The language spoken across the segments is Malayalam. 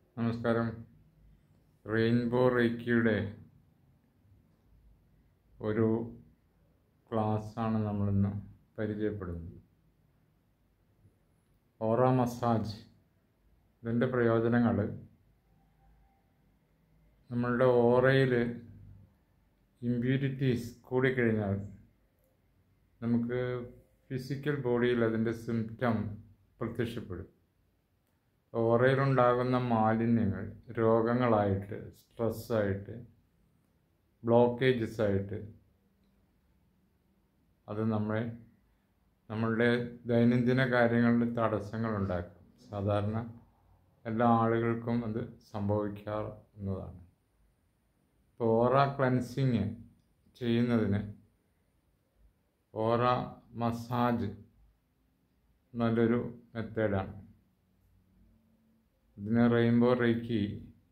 നമസ്കാരം റെയിൻബോ റേക്കിയുടെ ഒരു ക്ലാസ്സാണ് നമ്മളിന്ന് പരിചയപ്പെടുന്നത് ഓറ മസാജ് ഇതിൻ്റെ പ്രയോജനങ്ങൾ നമ്മളുടെ ഓറയിൽ ഇമ്പ്യൂരിറ്റീസ് കൂടിക്കഴിഞ്ഞാൽ നമുക്ക് ഫിസിക്കൽ ബോഡിയിൽ അതിൻ്റെ സിംറ്റം പ്രത്യക്ഷപ്പെടും ഓറയിലുണ്ടാകുന്ന മാലിന്യങ്ങൾ രോഗങ്ങളായിട്ട് സ്ട്രെസ്സായിട്ട് ബ്ലോക്കേജസ് ആയിട്ട് അത് നമ്മളെ നമ്മളുടെ ദൈനംദിന കാര്യങ്ങളിൽ തടസ്സങ്ങളുണ്ടാക്കും സാധാരണ എല്ലാ ആളുകൾക്കും അത് സംഭവിക്കാവുന്നതാണ് ഇപ്പോൾ ഓറ ക്ലൻസിങ് ചെയ്യുന്നതിന് ഓറ മസാജ് നല്ലൊരു മെത്തേഡാണ് ഇതിന് റെയിൻബോ റേക്കി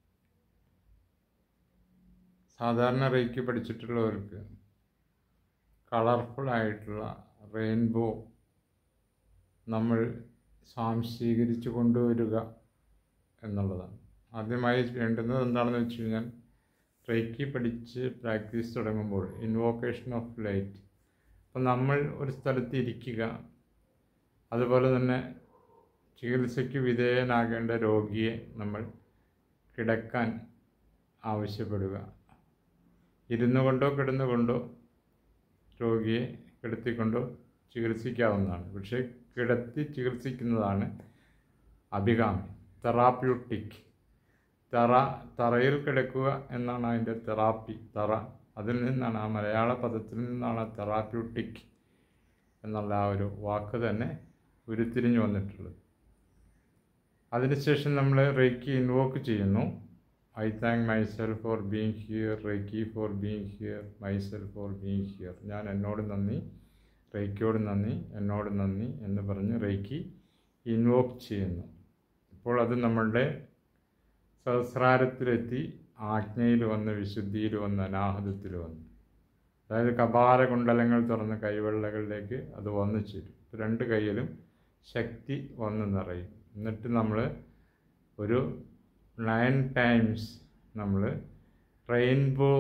സാധാരണ റേക്കി പഠിച്ചിട്ടുള്ളവർക്ക് കളർഫുൾ ആയിട്ടുള്ള റെയിൻബോ നമ്മൾ സ്വാംശീകരിച്ച് കൊണ്ടുവരിക എന്നുള്ളതാണ് ആദ്യമായി വേണ്ടുന്നത് എന്താണെന്ന് വെച്ച് കഴിഞ്ഞാൽ റേക്കി പഠിച്ച് പ്രാക്ടീസ് തുടങ്ങുമ്പോൾ ഇൻവോക്കേഷൻ ഓഫ് ലൈറ്റ് അപ്പം നമ്മൾ ഒരു സ്ഥലത്ത് ഇരിക്കുക അതുപോലെ തന്നെ ചികിത്സയ്ക്ക് വിധേയനാകേണ്ട രോഗിയെ നമ്മൾ കിടക്കാൻ ആവശ്യപ്പെടുക ഇരുന്നു കൊണ്ടോ കിടന്നുകൊണ്ടോ രോഗിയെ കിടത്തിക്കൊണ്ടോ ചികിത്സിക്കാവുന്നതാണ് പക്ഷേ കിടത്തി ചികിത്സിക്കുന്നതാണ് അഭികാമി തെറാപ്യൂട്ടിക് തറ തറയിൽ കിടക്കുക എന്നാണ് അതിൻ്റെ തെറാപ്പി തറ അതിൽ നിന്നാണ് ആ മലയാള പദത്തിൽ നിന്നാണ് തെറാപ്യൂട്ടിക് എന്നുള്ള ആ ഒരു വാക്ക് തന്നെ ഉരുത്തിരിഞ്ഞു വന്നിട്ടുള്ളത് അതിനുശേഷം നമ്മൾ റേക്കി ഇൻവോക്ക് ചെയ്യുന്നു I thank myself for being here reiki for being here myself for being here ഞാൻ എന്നോട് നന്ദി റേക്കിയോട് നന്ദി എന്നോട് നന്ദി എന്ന് പറഞ്ഞ് റേക്കി ഇൻവോക്ക് ചെയ്യുന്നു അപ്പോൾ അത് നമ്മളുടെ സഹസ്രാരത്തിലെത്തി ആജ്ഞയിൽ വന്ന് വിശുദ്ധിയിൽ വന്ന് അനാഹതത്തിൽ വന്നു അതായത് കപാല കുണ്ടലങ്ങൾ തുറന്ന് കൈവെള്ളകളിലേക്ക് അത് വന്നു ചേരും രണ്ട് കൈയിലും ശക്തി വന്ന് നിറയും എന്നിട്ട് നമ്മൾ ഒരു നയൻ ടൈംസ് നമ്മൾ റെയിൻബോ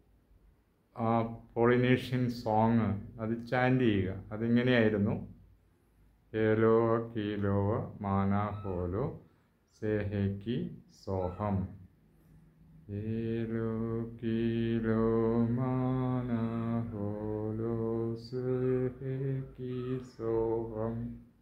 പോളിനേഷ്യൻ സോങ് അത് ചാൻഡ് ചെയ്യുക അതിങ്ങനെയായിരുന്നു ഏലോ കീലോ മാനാ ഹോലോ സേഹേക്കി സോഹം ഏലോ കീലോ മാനാ ഹോലോ സേഹേക്കി സോഹം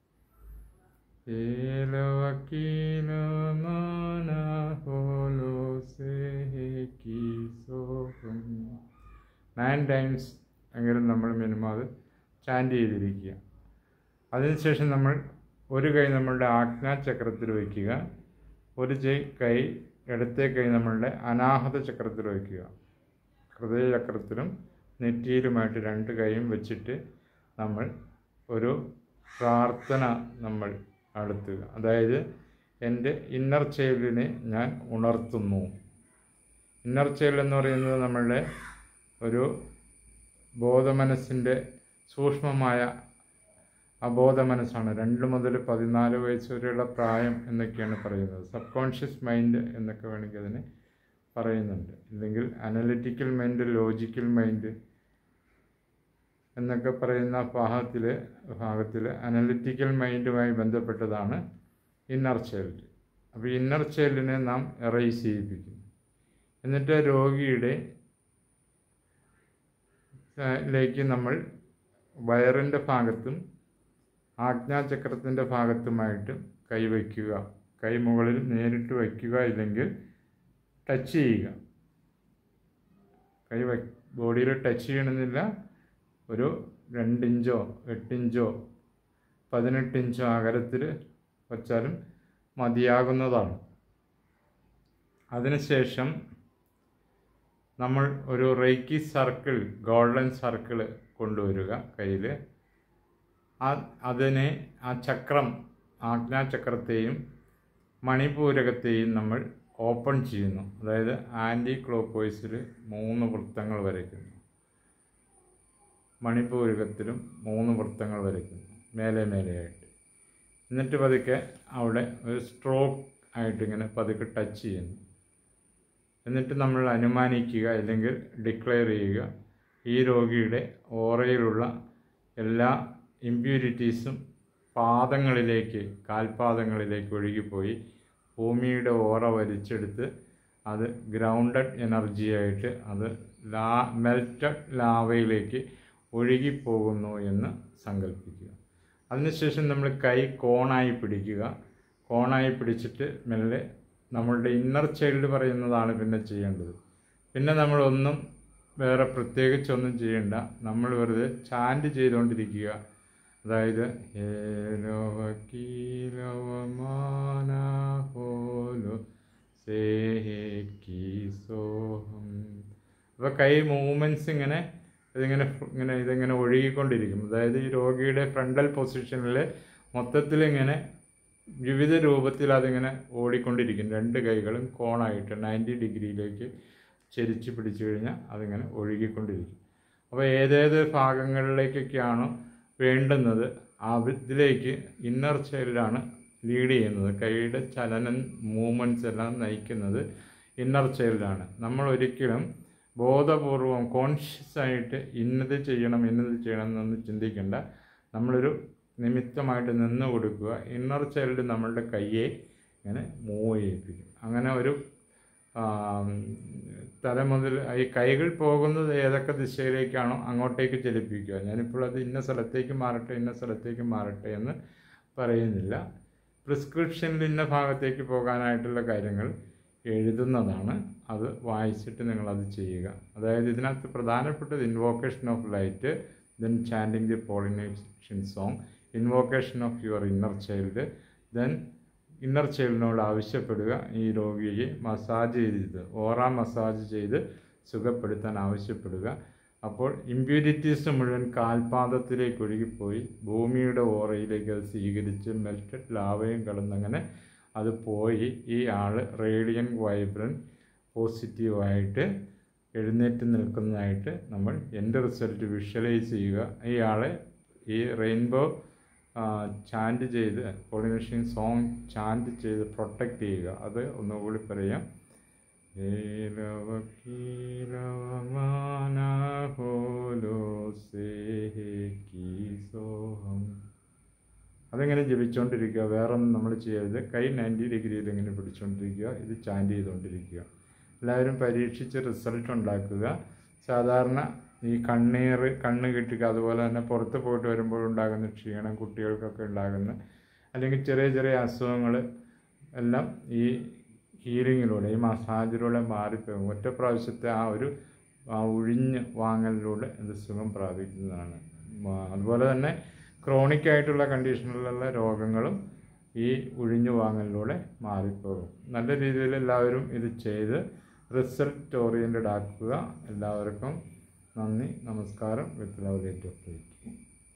ഏലോ കീലോ മാനാ ഹോലോ സേഹേക്കി സോഹം നയൻ ടൈംസ് എങ്കിലും നമ്മൾ മിനിമം അത് ചാൻഡ് ചെയ്തിരിക്കുക അതിനുശേഷം നമ്മൾ ഒരു കൈ നമ്മളുടെ ആജ്ഞാചക്രത്തിൽ വയ്ക്കുക ഒരു കൈ ഇടത്തെ കൈ നമ്മളുടെ അനാഹത ചക്രത്തിൽ വയ്ക്കുക ഹൃദയചക്രത്തിലും നെറ്റിയിലുമായിട്ട് രണ്ട് കൈയും വെച്ചിട്ട് നമ്മൾ ഒരു പ്രാർത്ഥന നമ്മൾ നടത്തുക അതായത് എൻ്റെ ഇന്നർ ചൈൽഡിനെ ഞാൻ ഉണർത്തുന്നു ഇന്നർ ചൈൽഡ് എന്ന് പറയുന്നത് നമ്മളുടെ ഒരു ബോധമനസ്സിൻ്റെ സൂക്ഷ്മമായ അബോധ മനസ്സാണ് രണ്ട് മുതൽ പതിനാല് വയസ്സ് വരെയുള്ള പ്രായം എന്നൊക്കെയാണ് പറയുന്നത് സബ് കോൺഷ്യസ് മൈൻഡ് എന്നൊക്കെ വേണമെങ്കിൽ അതിന് പറയുന്നുണ്ട് അല്ലെങ്കിൽ അനലിറ്റിക്കൽ മൈൻഡ് ലോജിക്കൽ മൈൻഡ് എന്നൊക്കെ പറയുന്ന ഭാഗത്തിൽ ഭാഗത്തിൽ അനലിറ്റിക്കൽ മൈൻഡുമായി ബന്ധപ്പെട്ടതാണ് ഇന്നർ ചൈൽഡ് അപ്പോൾ ഇന്നർ ചൈൽഡിനെ നാം എറൈസ് ചെയ്യിപ്പിക്കുന്നു എന്നിട്ട് രോഗിയുടെ ലേക്ക് നമ്മൾ വയറിൻ്റെ ഭാഗത്തും ആജ്ഞാചക്രത്തിൻ്റെ ഭാഗത്തുമായിട്ട് കൈവയ്ക്കുക കൈ മുകളിൽ നേരിട്ട് വയ്ക്കുക ഇല്ലെങ്കിൽ ടച്ച് ചെയ്യുക കൈ വ ബോഡിയിൽ ടച്ച് ചെയ്യണമെന്നില്ല ഒരു രണ്ടിഞ്ചോ എട്ടിഞ്ചോ പതിനെട്ട് ഇഞ്ചോ അകലത്തിൽ വച്ചാലും മതിയാകുന്നതാണ് അതിനുശേഷം നമ്മൾ ഒരു റേക്കി സർക്കിൾ ഗോൾഡൻ സർക്കിൾ കൊണ്ടുവരിക കയ്യിൽ ആ അതിനെ ആ ചക്രം ആജ്ഞാചക്രത്തെയും മണിപൂരകത്തെയും നമ്മൾ ഓപ്പൺ ചെയ്യുന്നു അതായത് ആൻറ്റി ക്ലോക്ക് വൈസിൽ മൂന്ന് വൃത്തങ്ങൾ വരയ്ക്കുന്നു മണിപൂരകത്തിലും മൂന്ന് വൃത്തങ്ങൾ വരയ്ക്കുന്നു മേലെ മേലെയായിട്ട് എന്നിട്ട് പതുക്കെ അവിടെ ഒരു സ്ട്രോക്ക് ആയിട്ട് ഇങ്ങനെ പതുക്കെ ടച്ച് ചെയ്യുന്നു എന്നിട്ട് നമ്മൾ അനുമാനിക്കുക അല്ലെങ്കിൽ ഡിക്ലെയർ ചെയ്യുക ഈ രോഗിയുടെ ഓറയിലുള്ള എല്ലാ ഇമ്പ്യൂരിറ്റീസും പാദങ്ങളിലേക്ക് കാൽപാദങ്ങളിലേക്ക് ഒഴുകിപ്പോയി ഭൂമിയുടെ ഓറ വലിച്ചെടുത്ത് അത് ഗ്രൗണ്ടഡ് എനർജിയായിട്ട് അത് ലാ മെൽറ്റഡ് ലാവയിലേക്ക് ഒഴുകിപ്പോകുന്നു എന്ന് സങ്കല്പിക്കുക അതിനുശേഷം നമ്മൾ കൈ കോണായി പിടിക്കുക കോണായി പിടിച്ചിട്ട് മെല്ലെ നമ്മളുടെ ഇന്നർ ചൈൽഡ് പറയുന്നതാണ് പിന്നെ ചെയ്യേണ്ടത് പിന്നെ നമ്മളൊന്നും വേറെ പ്രത്യേകിച്ചൊന്നും ചെയ്യണ്ട നമ്മൾ വെറുതെ ചാൻഡ് ചെയ്തുകൊണ്ടിരിക്കുക അതായത് ഏലോവ കീലവമാന ഹോലോ സേഹേക്കീസോഹം അപ്പോൾ കൈ മൂവ്മെൻറ്റ്സ് ഇങ്ങനെ ഇതിങ്ങനെ ഇങ്ങനെ ഇതിങ്ങനെ ഒഴുകിക്കൊണ്ടിരിക്കും അതായത് ഈ രോഗിയുടെ ഫ്രണ്ടൽ പൊസിഷനിൽ മൊത്തത്തിൽ ഇങ്ങനെ വിവിധ രൂപത്തിൽ അതിങ്ങനെ ഓടിക്കൊണ്ടിരിക്കും രണ്ട് കൈകളും കോണായിട്ട് നയൻറ്റി ഡിഗ്രിയിലേക്ക് ചെരിച്ച് പിടിച്ചു കഴിഞ്ഞാൽ അതിങ്ങനെ ഒഴുകിക്കൊണ്ടിരിക്കും അപ്പോൾ ഏതേത് ഭാഗങ്ങളിലേക്കൊക്കെയാണോ വേണ്ടുന്നത് അതിലേക്ക് ഇന്നർ ചൈൽഡാണ് ലീഡ് ചെയ്യുന്നത് കൈയുടെ ചലനം മൂവ്മെൻറ്റ്സ് എല്ലാം നയിക്കുന്നത് ഇന്നർ ചൈൽഡാണ് നമ്മൾ ഒരിക്കലും ബോധപൂർവം കോൺഷ്യസ് ആയിട്ട് ഇന്നത് ചെയ്യണം ഇന്നത് ചെയ്യണം എന്നൊന്നും ചിന്തിക്കേണ്ട നമ്മളൊരു നിമിത്തമായിട്ട് നിന്ന് കൊടുക്കുക ഇന്നർ ചൈൽഡ് നമ്മളുടെ കയ്യെ ഇങ്ങനെ മൂവ് ചെയ്യിപ്പിക്കും അങ്ങനെ ഒരു തല മുതൽ ഈ കൈകൾ പോകുന്നത് ഏതൊക്കെ ദിശയിലേക്കാണോ അങ്ങോട്ടേക്ക് ചലിപ്പിക്കുക ഞാനിപ്പോൾ അത് ഇന്ന സ്ഥലത്തേക്ക് മാറട്ടെ ഇന്ന സ്ഥലത്തേക്ക് മാറട്ടെ എന്ന് പറയുന്നില്ല പ്രിസ്ക്രിപ്ഷനിൽ ഇന്ന ഭാഗത്തേക്ക് പോകാനായിട്ടുള്ള കാര്യങ്ങൾ എഴുതുന്നതാണ് അത് വായിച്ചിട്ട് നിങ്ങളത് ചെയ്യുക അതായത് ഇതിനകത്ത് പ്രധാനപ്പെട്ടത് invocation of light then chanting the Polynesian song invocation of your inner child then inner ചൈൽഡിനോട് ആവശ്യപ്പെടുക ഈ രോഗിയെ മസാജ് ചെയ്ത് ഓറ മസാജ് ചെയ്ത് സുഖപ്പെടുത്താൻ ആവശ്യപ്പെടുക അപ്പോൾ ഇമ്പ്യൂരിറ്റീസ് മുഴുവൻ കാൽപാദത്തിലേക്ക് ഒഴുകിപ്പോയി ഭൂമിയുടെ ഓറയിലേക്ക് അത് സ്വീകരിച്ച് മെൽറ്റഡ് ലാവയും കടന്നങ്ങനെ അത് പോയി ഈ ആൾ റേഡിയൻ വൈബ്രൻ പോസിറ്റീവായിട്ട് എഴുന്നേറ്റ് നിൽക്കുന്നതായിട്ട് നമ്മൾ എൻ്റെ റിസൾട്ട് വിഷ്വലൈസ് ചെയ്യുക ഈ ആളെ ഈ റെയിൻബോ ചാൻറ്റ് ചെയ്ത് പോളിനേഷ്യൻ സോങ് ചാൻറ്റ് ചെയ്ത് പ്രൊട്ടക്റ്റ് ചെയ്യുക അത് ഒന്നുകൂടി പറയാം അതിങ്ങനെ ജപിച്ചുകൊണ്ടിരിക്കുക വേറെ ഒന്നും നമ്മൾ ചെയ്യരുത് കൈ നയൻറ്റി ഡിഗ്രിയിൽ ഇങ്ങനെ പിടിച്ചുകൊണ്ടിരിക്കുക ഇത് ചാൻറ്റ് ചെയ്തുകൊണ്ടിരിക്കുക എല്ലാവരും പരീക്ഷിച്ച് റിസൾട്ട് ഉണ്ടാക്കുക സാധാരണ ഈ കണ്ണീർ കണ്ണ് കിട്ടുക അതുപോലെ തന്നെ പുറത്ത് പോയിട്ട് വരുമ്പോൾ ഉണ്ടാകുന്ന ക്ഷീണം കുട്ടികൾക്കൊക്കെ ഉണ്ടാകുന്ന അല്ലെങ്കിൽ ചെറിയ ചെറിയ അസുഖങ്ങൾ എല്ലാം ഈ ഹീലിങ്ങിലൂടെ ഈ മസാജിലൂടെ മാറിപ്പോകും ഒറ്റ പ്രാവശ്യത്തെ ആ ഒരു ആ ഒഴിഞ്ഞ് വാങ്ങലിലൂടെ ഇത് സുഖം പ്രാപിക്കുന്നതാണ് അതുപോലെ തന്നെ ക്രോണിക് ആയിട്ടുള്ള കണ്ടീഷനിലുള്ള രോഗങ്ങളും ഈ ഒഴിഞ്ഞു വാങ്ങലിലൂടെ മാറിപ്പോകും നല്ല രീതിയിൽ എല്ലാവരും ഇത് ചെയ്ത് റിസൾട്ട് ഓറിയൻറ്റഡ് ആക്കുക എല്ലാവർക്കും നന്ദി നമസ്കാരം വിത്ത് ലവ് ഡേറ്റ് ഓഫ്